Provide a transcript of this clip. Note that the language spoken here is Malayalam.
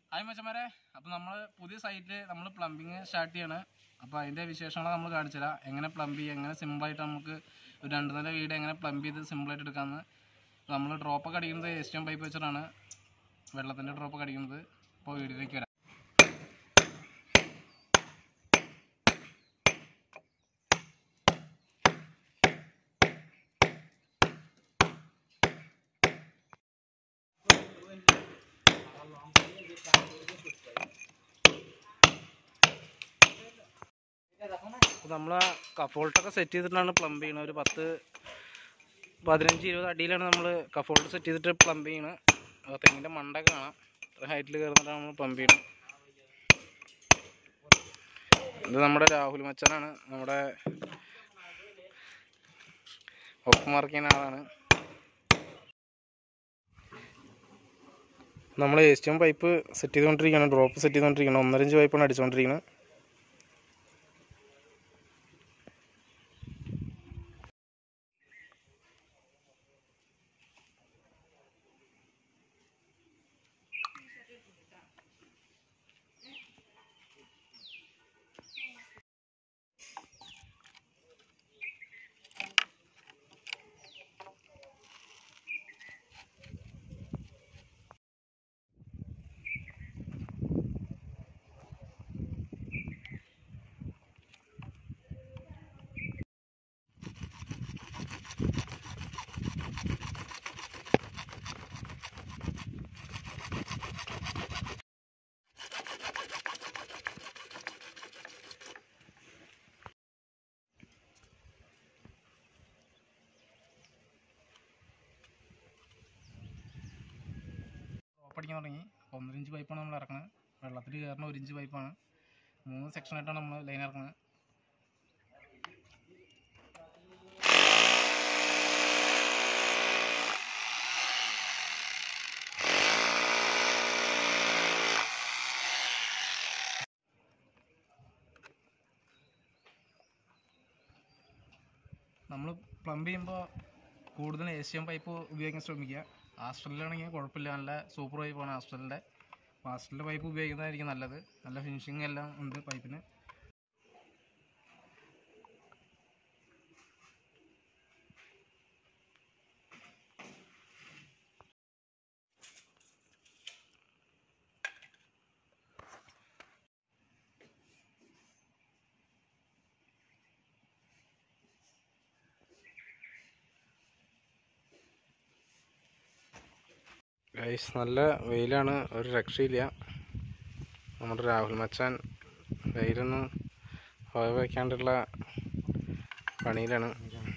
ഹായ് മച്ചന്മാരെ അപ്പോൾ നമ്മൾ പുതിയ സൈറ്റിൽ നമ്മൾ പ്ലംബിങ് സ്റ്റാർട്ട് ചെയ്യാണ് അപ്പോൾ അതിൻ്റെ വിശേഷങ്ങൾ നമ്മൾ കാണിച്ചുതരാം എങ്ങനെ പ്ലംബ് ചെയ്യുക എങ്ങനെ സിമ്പിളായിട്ട് നമുക്ക് ഒരു രണ്ട് നില വീട് എങ്ങനെ പ്ലംബ് ചെയ്ത് സിമ്പിളായിട്ട് എടുക്കാമെന്ന് നമ്മൾ ഡ്രോപ്പൊക്കെ അടിക്കുന്നത് എസ്റ്റോൺ പൈപ്പ് വെച്ചിട്ടാണ് വെള്ളത്തിൻ്റെ ഡ്രോപ്പൊക്കെ അടിക്കുന്നത് ഇപ്പോൾ വീടിലേക്ക് വരാം നമ്മൾ കഫോൾട്ടൊക്കെ സെറ്റ് ചെയ്തിട്ടാണ് പ്ലംബ് ചെയ്യണത് ഒരു പത്ത് പതിനഞ്ച് ഇരുപത് അടിയിലാണ് നമ്മൾ കഫോൾട്ട് സെറ്റ് ചെയ്തിട്ട് പ്ലംബ് ചെയ്യണത് അപ്പോൾ തെങ്ങിൻ്റെ മണ്ടൊക്കെ കാണാം അത്ര ഹൈറ്റിൽ കയറുന്നിട്ടാണ് നമ്മൾ പ്ലംബ് ചെയ്യണത് ഇത് നമ്മുടെ രാഹുൽ മച്ചനാണ് നമ്മുടെ ഒപ്പം വർക്ക് ചെയ്യുന്ന ആളാണ് നമ്മൾ എസ്റ്റോൺ പൈപ്പ് സെറ്റ് ചെയ്തുകൊണ്ടിരിക്കുകയാണ് ഡ്രോപ്പ് സെറ്റ് ചെയ്തുകൊണ്ടിരിക്കുകയാണ് ഒന്നര ഇഞ്ച് പൈപ്പാണ് അടിച്ചുകൊണ്ടിരിക്കുന്നത് അടിക്കാൻ തുടങ്ങി അപ്പോൾ ഒന്നര ഇഞ്ച് പൈപ്പാണ് നമ്മൾ ഇറക്കുന്നത് വെള്ളത്തിൽ കയറുന്ന ഒരു ഇഞ്ച് പൈപ്പാണ് മൂന്ന് സെക്ഷനായിട്ടാണ് നമ്മൾ ലൈൻ ഇറക്കുന്നത് നമ്മൾ പ്ലംബ് ചെയ്യുമ്പോൾ കൂടുതൽ ഏഷ്യൻ പൈപ്പ് ഉപയോഗിക്കാൻ ശ്രമിക്കുക ആസ്ട്രലിലാണെങ്കിൽ കുഴപ്പമില്ല നല്ല സൂപ്പർ പൈപ്പാണ് ആസ്ട്രലിൻ്റെ ആസ്ട്രലിൻ്റെ പൈപ്പ് ഉപയോഗിക്കുന്നതായിരിക്കും നല്ലത് നല്ല ഫിനിഷിങ് എല്ലാം ഉണ്ട് പൈപ്പിന് ഗൈസ് നല്ല വെയിലാണ് ഒരു രക്ഷയില്ല നമ്മുടെ രാഹുൽ മച്ചാൻ വെയിലൊന്നും വയ്ക്കാണ്ടുള്ള പണിയിലാണ്